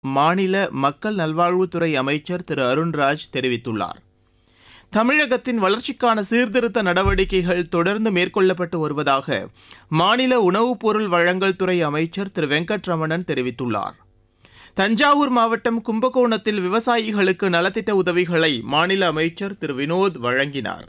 மாநில மக்கள் நல்வாழ்வுத்துறை அமைச்சர் திரு அருண்ராஜ் தெரிவித்துள்ளார் தமிழகத்தின் வளர்ச்சிக்கான சீர்திருத்த நடவடிக்கைகள் தொடர்ந்து மேற்கொள்ளப்பட்டு வருவதாக மாநில உணவுப் பொருள் வழங்கல் துறை அமைச்சர் திரு வெங்கட்ரமணன் தெரிவித்துள்ளார் தஞ்சாவூர் மாவட்டம் கும்பகோணத்தில் விவசாயிகளுக்கு நலத்திட்ட உதவிகளை மாநில அமைச்சர் திரு வினோத் வழங்கினார்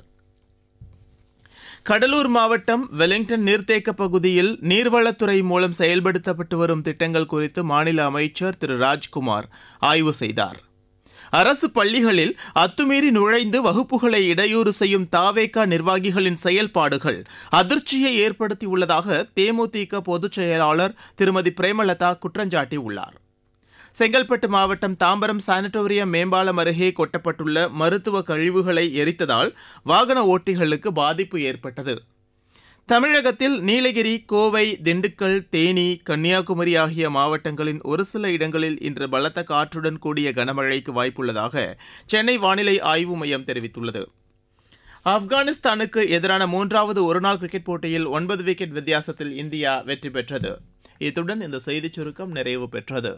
கடலூர் மாவட்டம் வெலிங்டன் நீர்த்தேக்க பகுதியில் நீர்வளத்துறை மூலம் செயல்படுத்தப்பட்டு வரும் திட்டங்கள் குறித்து மாநில அமைச்சர் திரு ராஜ்குமார் ஆய்வு செய்தார் அரசு பள்ளிகளில் அத்துமீறி நுழைந்து வகுப்புகளை இடையூறு செய்யும் தாவேகா நிர்வாகிகளின் செயல்பாடுகள் அதிர்ச்சியை ஏற்படுத்தியுள்ளதாக தேமுதிக பொதுச் செயலாளர் திருமதி பிரேமலதா குற்றஞ்சாட்டியுள்ளார் செங்கல்பட்டு மாவட்டம் தாம்பரம் சானிட்டோரியம் மேம்பாலம் அருகே கொட்டப்பட்டுள்ள மருத்துவ கழிவுகளை எரித்ததால் வாகன ஓட்டிகளுக்கு பாதிப்பு ஏற்பட்டது தமிழகத்தில் நீலகிரி கோவை திண்டுக்கல் தேனி கன்னியாகுமரி ஆகிய மாவட்டங்களின் ஒரு சில இடங்களில் இன்று பலத்த காற்றுடன் கூடிய கனமழைக்கு வாய்ப்புள்ளதாக சென்னை வானிலை ஆய்வு மையம் தெரிவித்துள்ளது ஆப்கானிஸ்தானுக்கு எதிரான மூன்றாவது ஒருநாள் கிரிக்கெட் போட்டியில் ஒன்பது விக்கெட் வித்தியாசத்தில் இந்தியா வெற்றி பெற்றது இத்துடன் இந்த செய்திச் சுருக்கம் நிறைவு பெற்றது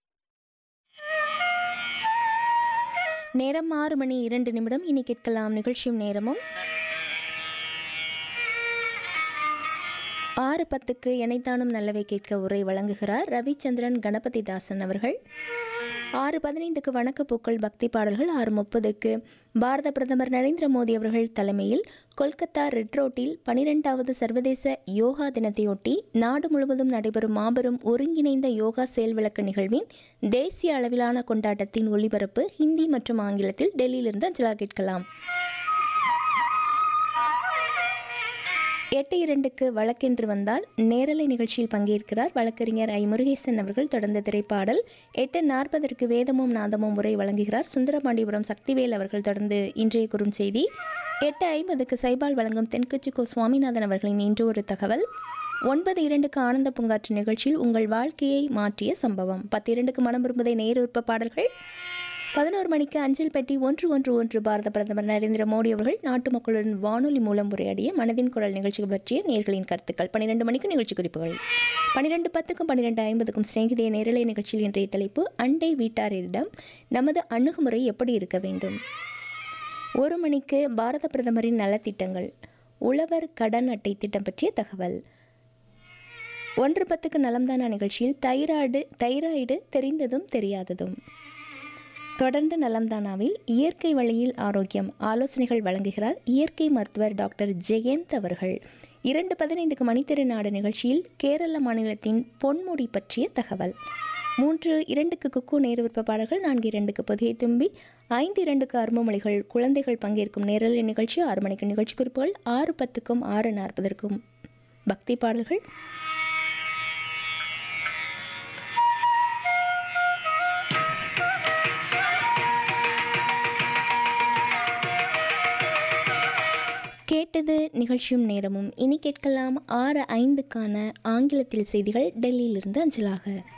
நேரம் ஆறு மணி இரண்டு நிமிடம் இனி கேட்கலாம் நிகழ்ச்சியும் நேரமும் ஆறு பத்துக்கு எனைத்தானும் நல்லவை கேட்க உரை வழங்குகிறார் ரவிச்சந்திரன் கணபதி தாசன் அவர்கள் ஆறு பதினைந்துக்கு வணக்க பூக்கள் பக்தி பாடல்கள் ஆறு முப்பதுக்கு பாரத பிரதமர் நரேந்திர மோடி அவர்கள் தலைமையில் கொல்கத்தா ரெட் ரோட்டில் பனிரெண்டாவது சர்வதேச யோகா தினத்தையொட்டி நாடு முழுவதும் நடைபெறும் மாபெரும் ஒருங்கிணைந்த யோகா செயல்விளக்க நிகழ்வின் தேசிய அளவிலான கொண்டாட்டத்தின் ஒளிபரப்பு ஹிந்தி மற்றும் ஆங்கிலத்தில் டெல்லியிலிருந்து அஞ்சலா கேட்கலாம் எட்டு இரண்டுக்கு வழக்கென்று வந்தால் நேரலை நிகழ்ச்சியில் பங்கேற்கிறார் வழக்கறிஞர் ஐ முருகேசன் அவர்கள் தொடர்ந்த திரைப்பாடல் எட்டு நாற்பதற்கு வேதமும் நாதமும் உரை வழங்குகிறார் சுந்தரபாண்டிபுரம் சக்திவேல் அவர்கள் தொடர்ந்து இன்றைய குறுஞ்செய்தி எட்டு ஐம்பதுக்கு சைபால் வழங்கும் தென்கட்சி கோ சுவாமிநாதன் அவர்களின் இன்று ஒரு தகவல் ஒன்பது இரண்டுக்கு ஆனந்த பூங்காற்று நிகழ்ச்சியில் உங்கள் வாழ்க்கையை மாற்றிய சம்பவம் பத்து இரண்டுக்கு மனம் விரும்புதை நேருற்ப பாடல்கள் பதினோரு மணிக்கு அஞ்சல் பெட்டி ஒன்று ஒன்று ஒன்று பாரத பிரதமர் நரேந்திர மோடி அவர்கள் நாட்டு மக்களுடன் வானொலி மூலம் உரையாடிய மனதின் குரல் நிகழ்ச்சிகள் பற்றிய நேர்களின் கருத்துக்கள் பன்னிரெண்டு மணிக்கு நிகழ்ச்சி குறிப்புகள் பன்னிரெண்டு பத்துக்கும் பன்னிரெண்டு ஐம்பதுக்கும் சிநேகிதிய நேரலை நிகழ்ச்சியில் இன்றைய தலைப்பு அண்டை வீட்டாரிடம் நமது அணுகுமுறை எப்படி இருக்க வேண்டும் ஒரு மணிக்கு பாரத பிரதமரின் நலத்திட்டங்கள் உழவர் கடன் அட்டை திட்டம் பற்றிய தகவல் ஒன்று பத்துக்கு நலம்தானா நிகழ்ச்சியில் தைராய்டு தைராய்டு தெரிந்ததும் தெரியாததும் தொடர்ந்து நலம்தானாவில் இயற்கை வழியில் ஆரோக்கியம் ஆலோசனைகள் வழங்குகிறார் இயற்கை மருத்துவர் டாக்டர் ஜெயந்த் அவர்கள் இரண்டு பதினைந்துக்கு மணித்திரு நாடு நிகழ்ச்சியில் கேரள மாநிலத்தின் பொன்முடி பற்றிய தகவல் மூன்று இரண்டுக்கு குக்கு நேரு விருப்பப்பாடல்கள் நான்கு இரண்டுக்கு புதிய தும்பி ஐந்து இரண்டுக்கு அருமமொழிகள் குழந்தைகள் பங்கேற்கும் நேரலை நிகழ்ச்சி ஆறு மணிக்கு நிகழ்ச்சி குறிப்புகள் ஆறு பத்துக்கும் ஆறு நாற்பதற்கும் பக்தி பாடல்கள் கேட்டது நிகழ்ச்சியும் நேரமும் இனி கேட்கலாம் ஆறு ஐந்துக்கான ஆங்கிலத்தில் செய்திகள் டெல்லியிலிருந்து அஞ்சலாக